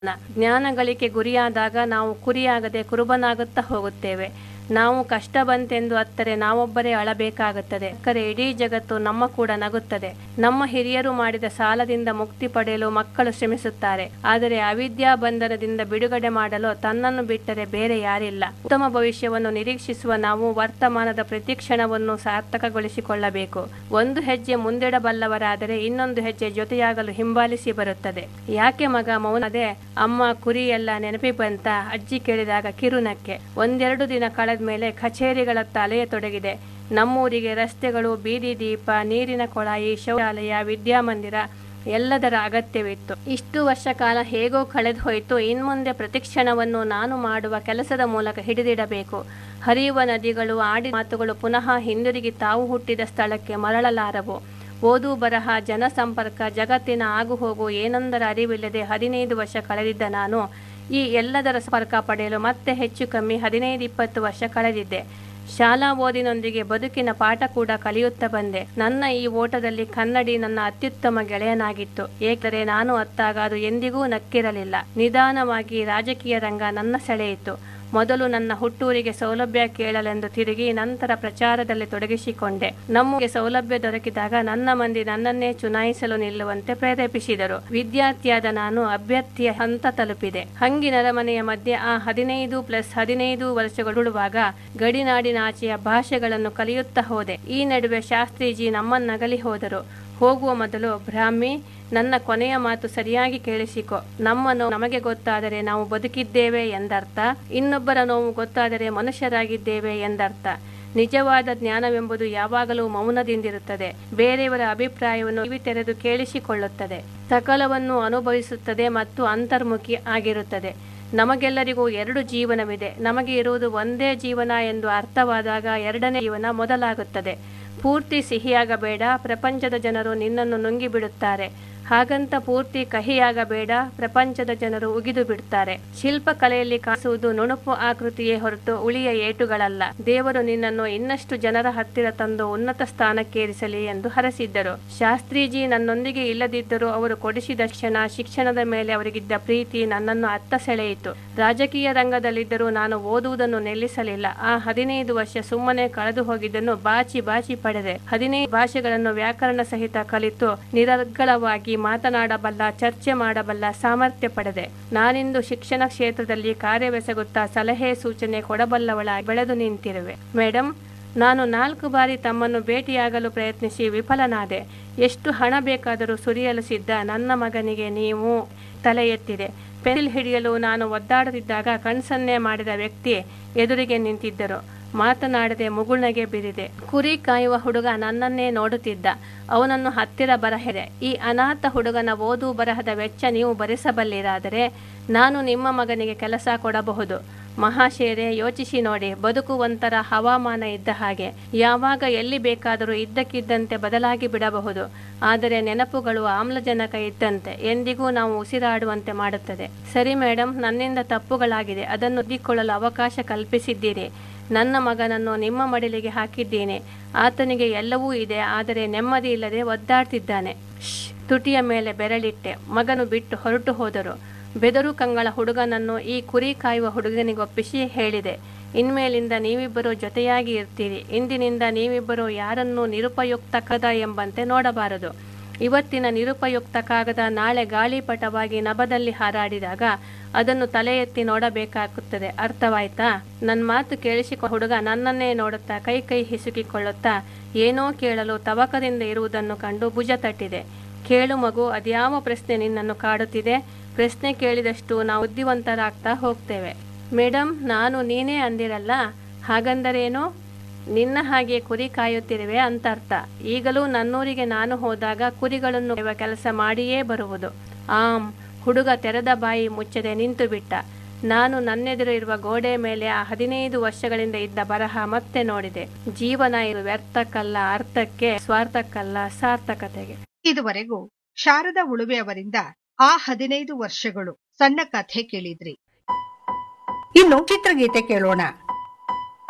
ಜ್ಞಾನಗಳಿಗೆ ಗುರಿಯಾದಾಗ ನಾವು ಕುರಿಯಾಗದೆ ಕುರುಬನಾಗುತ್ತಾ ಹೋಗುತ್ತೇವೆ ನಾವು ಕಷ್ಟ ಬಂತೆಂದು ಅತ್ತರೆ ನಾವೊಬ್ಬರೇ ಅಳಬೇಕಾಗುತ್ತದೆ ಕರೆ ಇಡೀ ಜಗತ್ತು ನಮ್ಮ ಕೂಡ ನಗುತ್ತದೆ ನಮ್ಮ ಹಿರಿಯರು ಮಾಡಿದ ಸಾಲದಿಂದ ಮುಕ್ತಿ ಪಡೆಯಲು ಮಕ್ಕಳು ಶ್ರಮಿಸುತ್ತಾರೆ ಆದರೆ ಅವಿದ್ಯಾ ಬಂಧನದಿಂದ ಬಿಡುಗಡೆ ಮಾಡಲು ತನ್ನನ್ನು ಬಿಟ್ಟರೆ ಬೇರೆ ಯಾರಿಲ್ಲ ಉತ್ತಮ ಭವಿಷ್ಯವನ್ನು ನಿರೀಕ್ಷಿಸುವ ನಾವು ವರ್ತಮಾನದ ಪ್ರತಿಕ್ಷಣವನ್ನು ಸಾರ್ಥಕಗೊಳಿಸಿಕೊಳ್ಳಬೇಕು ಒಂದು ಹೆಜ್ಜೆ ಮುಂದಿಡಬಲ್ಲವರಾದರೆ ಇನ್ನೊಂದು ಹೆಜ್ಜೆ ಜೊತೆಯಾಗಲು ಹಿಂಬಾಲಿಸಿ ಬರುತ್ತದೆ ಯಾಕೆ ಮಗ ಮೌನದೆ ಅಮ್ಮ ಕುರಿ ಎಲ್ಲ ನೆನಪಿ ಬಂತ ಅಜ್ಜಿ ಕೇಳಿದಾಗ ಕಿರುನಕ್ಕೆ ಒಂದೆರಡು ದಿನ ಕಳೆದ ಮೇಲೆ ಕಚೇರಿಗಳತ್ತ ಅಲೆಯತೊಡಗಿದೆ ನಮ್ಮೂರಿಗೆ ರಸ್ತೆಗಳು ಬೀದಿ ದೀಪ ನೀರಿನ ಕೊಳಾಯಿ ಶೌಚಾಲಯ ವಿದ್ಯಾಮಂದಿರ ಎಲ್ಲದರ ಅಗತ್ಯವಿತ್ತು ಇಷ್ಟು ವರ್ಷ ಕಾಲ ಹೇಗೋ ಕಳೆದು ಹೋಯಿತು ಇನ್ಮುಂದೆ ಪ್ರತಿಕ್ಷಣವನ್ನು ನಾನು ಮಾಡುವ ಕೆಲಸದ ಮೂಲಕ ಹಿಡಿದಿಡಬೇಕು ಹರಿಯುವ ನದಿಗಳು ಆಡಿ ಮಾತುಗಳು ಪುನಃ ಹಿಂದಿರುಗಿ ತಾವು ಹುಟ್ಟಿದ ಸ್ಥಳಕ್ಕೆ ಮರಳಲಾರವು ಓದು ಬರಹ ಜನಸಂಪರ್ಕ ಜಗತ್ತಿನ ಆಗುಹೋಗು ಏನೊಂದರ ಅರಿವಿಲ್ಲದೆ ಹದಿನೈದು ವರ್ಷ ಕಳೆದಿದ್ದ ನಾನು ಈ ಎಲ್ಲದರ ಸಂಪರ್ಕ ಪಡೆಯಲು ಮತ್ತೆ ಹೆಚ್ಚು ಕಮ್ಮಿ ಹದಿನೈದು ಇಪ್ಪತ್ತು ವರ್ಷ ಕಳೆದಿದ್ದೆ ಶಾಲಾ ಓದಿನೊಂದಿಗೆ ಬದುಕಿನ ಪಾಠ ಕೂಡ ಕಲಿಯುತ್ತಾ ಬಂದೆ ನನ್ನ ಈ ಓಟದಲ್ಲಿ ಕನ್ನಡಿ ನನ್ನ ಅತ್ಯುತ್ತಮ ಗೆಳೆಯನಾಗಿತ್ತು ಏಕೆಂದರೆ ನಾನು ಅತ್ತಾಗ ಅದು ಎಂದಿಗೂ ನಕ್ಕಿರಲಿಲ್ಲ ನಿಧಾನವಾಗಿ ರಾಜಕೀಯ ರಂಗ ನನ್ನ ಸೆಳೆಯಿತು ಮೊದಲು ನನ್ನ ಹುಟ್ಟೂರಿಗೆ ಸೌಲಭ್ಯ ಕೇಳಲೆಂದು ತಿರುಗಿ ನಂತರ ಪ್ರಚಾರದಲ್ಲಿ ತೊಡಗಿಸಿಕೊಂಡೆ ನಮಗೆ ಸೌಲಭ್ಯ ದೊರಕಿದಾಗ ನನ್ನ ಮಂದಿ ನನ್ನನ್ನೇ ಚುನಾಯಿಸಲು ನಿಲ್ಲುವಂತೆ ಪ್ರೇರೇಪಿಸಿದರು ವಿದ್ಯಾರ್ಥಿಯಾದ ನಾನು ಅಭ್ಯರ್ಥಿಯ ಹಂತ ತಲುಪಿದೆ ಹಂಗಿನರಮನೆಯ ಮಧ್ಯೆ ಆ ಹದಿನೈದು ಪ್ಲಸ್ ಹದಿನೈದು ವರ್ಷಗಳುಳುವಾಗ ಗಡಿನಾಡಿನಾಚೆಯ ಭಾಷೆಗಳನ್ನು ಕಲಿಯುತ್ತಾ ಹೋದೆ ಈ ನಡುವೆ ಶಾಸ್ತ್ರೀಜಿ ನಮ್ಮನ್ನಗಲಿ ಹೋದರು ಹೋಗುವ ಮೊದಲು ಬ್ರಾಹ್ಮಿ ನನ್ನ ಕೊನೆಯ ಮಾತು ಸರಿಯಾಗಿ ಕೇಳಿಸಿಕೊ ನಮ್ಮ ನೋವು ನಮಗೆ ಗೊತ್ತಾದರೆ ನಾವು ಬದುಕಿದ್ದೇವೆ ಎಂದರ್ಥ ಇನ್ನೊಬ್ಬರ ನೋವು ಗೊತ್ತಾದರೆ ಮನುಷ್ಯರಾಗಿದ್ದೇವೆ ಎಂದರ್ಥ ನಿಜವಾದ ಜ್ಞಾನವೆಂಬುದು ಯಾವಾಗಲೂ ಮೌನದಿಂದಿರುತ್ತದೆ ಬೇರೆಯವರ ಅಭಿಪ್ರಾಯವನ್ನು ಕಿವಿ ತೆರೆದು ಕೇಳಿಸಿಕೊಳ್ಳುತ್ತದೆ ಸಕಲವನ್ನು ಅನುಭವಿಸುತ್ತದೆ ಮತ್ತು ಅಂತರ್ಮುಖಿ ಆಗಿರುತ್ತದೆ ನಮಗೆಲ್ಲರಿಗೂ ಎರಡು ಜೀವನವಿದೆ ನಮಗೆ ಇರುವುದು ಒಂದೇ ಜೀವನ ಎಂದು ಅರ್ಥವಾದಾಗ ಎರಡನೇ ಜೀವನ ಮೊದಲಾಗುತ್ತದೆ ಪೂರ್ತಿ ಸಿಹಿಯಾಗಬೇಡ ಪ್ರಪಂಚದ ಜನರು ನಿನ್ನನ್ನು ನುಂಗಿಬಿಡುತ್ತಾರೆ ಹಾಗಂತ ಪೂರ್ತಿ ಕಹಿಯಾಗಬೇಡ ಪ್ರಪಂಚದ ಜನರು ಉಗಿದು ಬಿಡುತ್ತಾರೆ ಶಿಲ್ಪಕಲೆಯಲ್ಲಿ ಕಾಣಿಸುವುದು ನುಣುಪು ಆಕೃತಿಯೇ ಹೊರತು ಉಳಿಯ ಏಟುಗಳಲ್ಲ ದೇವರು ನಿನ್ನನ್ನು ಇನ್ನಷ್ಟು ಜನರ ಹತ್ತಿರ ತಂದು ಉನ್ನತ ಸ್ಥಾನಕ್ಕೇರಿಸಲಿ ಎಂದು ಹರಸಿದ್ದರು ಶಾಸ್ತ್ರೀಜಿ ನನ್ನೊಂದಿಗೆ ಇಲ್ಲದಿದ್ದರೂ ಅವರು ಕೊಡಿಸಿದ ಕ್ಷಣ ಶಿಕ್ಷಣದ ಮೇಲೆ ಅವರಿಗಿದ್ದ ಪ್ರೀತಿ ನನ್ನನ್ನು ಅತ್ತ ಸೆಳೆಯಿತು ರಾಜಕೀಯ ರಂಗದಲ್ಲಿದ್ದರೂ ನಾನು ಓದುವುದನ್ನು ನಿಲ್ಲಿಸಲಿಲ್ಲ ಆ ಹದಿನೈದು ವರ್ಷ ಸುಮ್ಮನೆ ಕಳೆದು ಹೋಗಿದ್ದನ್ನು ಬಾಚಿ ಬಾಚಿ ಪಡೆದೆ ಹದಿನೈದು ಭಾಷೆಗಳನ್ನು ವ್ಯಾಕರಣ ಸಹಿತ ಕಲಿತು ನಿರರ್ಗಳವಾಗಿ ಮಾತನಾಡಬಲ್ಲ ಚರ್ಚೆ ಮಾಡಬಲ್ಲ ಸಾಮರ್ಥ್ಯ ಪಡೆದೆ ನಾನಿಂದು ಶಿಕ್ಷಣ ಕ್ಷೇತ್ರದಲ್ಲಿ ಕಾರ್ಯವೆಸಗುತ್ತಾ ಸಲಹೆ ಸೂಚನೆ ಕೊಡಬಲ್ಲವಳಾಗಿ ಬೆಳೆದು ನಿಂತಿರುವೆ ಮೇಡಮ್ ನಾನು ನಾಲ್ಕು ಬಾರಿ ತಮ್ಮನ್ನು ಭೇಟಿಯಾಗಲು ಪ್ರಯತ್ನಿಸಿ ವಿಫಲನಾದೆ ಎಷ್ಟು ಹಣ ಬೇಕಾದರೂ ಸುರಿಯಲು ಸಿದ್ಧ ನನ್ನ ಮಗನಿಗೆ ನೀವು ತಲೆ ಎತ್ತಿದೆ ಪೆನ್ಸಿಲ್ ಹಿಡಿಯಲು ನಾನು ಒದ್ದಾಡುತ್ತಿದ್ದಾಗ ಕಣ್ಸನ್ನೆ ಮಾಡಿದ ವ್ಯಕ್ತಿ ಎದುರಿಗೆ ನಿಂತಿದ್ದರು ಮಾತನಾಡದೆ ಮುಗುಳ್ನಗೆ ಬಿದ್ದಿದೆ ಕುರಿ ಕಾಯುವ ಹುಡುಗ ನನ್ನನ್ನೇ ನೋಡುತ್ತಿದ್ದ ಅವನನ್ನು ಹತ್ತಿರ ಬರಹೆದೆ ಈ ಅನಾಥ ಹುಡುಗನ ಓದು ಬರಹದ ವೆಚ್ಚ ನೀವು ಭರಿಸಬಲ್ಲಿರಾದರೆ ನಾನು ನಿಮ್ಮ ಮಗನಿಗೆ ಕೆಲಸ ಕೊಡಬಹುದು ಮಹಾಶೇರೆ ಯೋಚಿಸಿ ನೋಡಿ ಬದುಕು ಒಂಥರ ಹವಾಮಾನ ಇದ್ದ ಹಾಗೆ ಯಾವಾಗ ಎಲ್ಲಿ ಬೇಕಾದರೂ ಇದ್ದಕ್ಕಿದ್ದಂತೆ ಬದಲಾಗಿ ಬಿಡಬಹುದು ಆದರೆ ನೆನಪುಗಳು ಆಮ್ಲಜನಕ ಇದ್ದಂತೆ ಎಂದಿಗೂ ನಾವು ಉಸಿರಾಡುವಂತೆ ಮಾಡುತ್ತದೆ ಸರಿ ಮೇಡಮ್ ನನ್ನಿಂದ ತಪ್ಪುಗಳಾಗಿದೆ ಅದನ್ನು ತಿದ್ದಿಕೊಳ್ಳಲು ಅವಕಾಶ ಕಲ್ಪಿಸಿದ್ದೀರಿ ನನ್ನ ಮಗನನ್ನು ನಿಮ್ಮ ಮಡಿಲಿಗೆ ಹಾಕಿದ್ದೇನೆ ಆತನಿಗೆ ಎಲ್ಲವೂ ಇದೆ ಆದರೆ ನೆಮ್ಮದಿ ಇಲ್ಲದೆ ಒದ್ದಾಡ್ತಿದ್ದಾನೆ ಶ್ಶ್, ತುಟಿಯ ಮೇಲೆ ಬೆರಳಿಟ್ಟೆ ಮಗನು ಬಿಟ್ಟು ಹೊರಟು ಹೋದರು ಬೆದರು ಕಂಗಳ ಹುಡುಗನನ್ನು ಈ ಕುರಿ ಕಾಯುವ ಹುಡುಗನಿಗೊಪ್ಪಿಸಿ ಹೇಳಿದೆ ಇನ್ಮೇಲಿಂದ ನೀವಿಬ್ಬರು ಜೊತೆಯಾಗಿ ಇರ್ತೀರಿ ಇಂದಿನಿಂದ ನೀವಿಬ್ಬರು ಯಾರನ್ನೂ ನಿರುಪಯುಕ್ತ ಕದ ಎಂಬಂತೆ ನೋಡಬಾರದು ಇವತ್ತಿನ ನಿರುಪಯುಕ್ತ ಕಾಗದ ನಾಳೆ ಗಾಳಿಪಟವಾಗಿ ನಭದಲ್ಲಿ ಹಾರಾಡಿದಾಗ ಅದನ್ನು ತಲೆ ಎತ್ತಿ ನೋಡಬೇಕಾಗುತ್ತದೆ ಅರ್ಥವಾಯ್ತಾ ನನ್ನ ಮಾತು ಕೇಳಿಸಿಕೊ ಹುಡುಗ ನನ್ನನ್ನೇ ನೋಡುತ್ತಾ ಕೈ ಕೈ ಹಿಸುಕಿಕೊಳ್ಳುತ್ತಾ ಏನೋ ಕೇಳಲು ತವಕದಿಂದ ಇರುವುದನ್ನು ಕಂಡು ಭುಜ ತಟ್ಟಿದೆ ಕೇಳು ಮಗು ಅದ್ಯಾವ ಪ್ರಶ್ನೆ ನಿನ್ನನ್ನು ಕಾಡುತ್ತಿದೆ ಪ್ರಶ್ನೆ ಕೇಳಿದಷ್ಟು ನಾವು ಬುದ್ಧಿವಂತರಾಗ್ತಾ ಹೋಗ್ತೇವೆ ಮೇಡಮ್ ನಾನು ನೀನೇ ಅಂದಿರಲ್ಲ ಹಾಗಂದರೇನು ನಿನ್ನ ಹಾಗೆ ಕುರಿ ಕಾಯುತ್ತಿರುವೆ ಅಂತ ಅರ್ಥ ಈಗಲೂ ನನ್ನೂರಿಗೆ ನಾನು ಹೋದಾಗ ಕುರಿಗಳನ್ನು ಕಾಯುವ ಕೆಲಸ ಮಾಡಿಯೇ ಬರುವುದು ಆಮ್ ಹುಡುಗ ತೆರೆದ ಬಾಯಿ ಮುಚ್ಚದೆ ನಿಂತು ಬಿಟ್ಟ ನಾನು ನನ್ನೆದುರು ಇರುವ ಗೋಡೆ ಮೇಲೆ ಆ ಹದಿನೈದು ವರ್ಷಗಳಿಂದ ಇದ್ದ ಬರಹ ಮತ್ತೆ ನೋಡಿದೆ ಜೀವನ ಇದು ವ್ಯರ್ಥಕ್ಕಲ್ಲ ಅರ್ಥಕ್ಕೆ ಸ್ವಾರ್ಥಕ್ಕಲ್ಲ ಸಾರ್ಥಕತೆಗೆ ಇದುವರೆಗೂ ಶಾರದಾ ಉಳುವೆ ಅವರಿಂದ ಆ ಹದಿನೈದು ವರ್ಷಗಳು ಸಣ್ಣ ಕಥೆ ಕೇಳಿದ್ರಿ ಇನ್ನು ಚಿತ್ರಗೀತೆ ಕೇಳೋಣ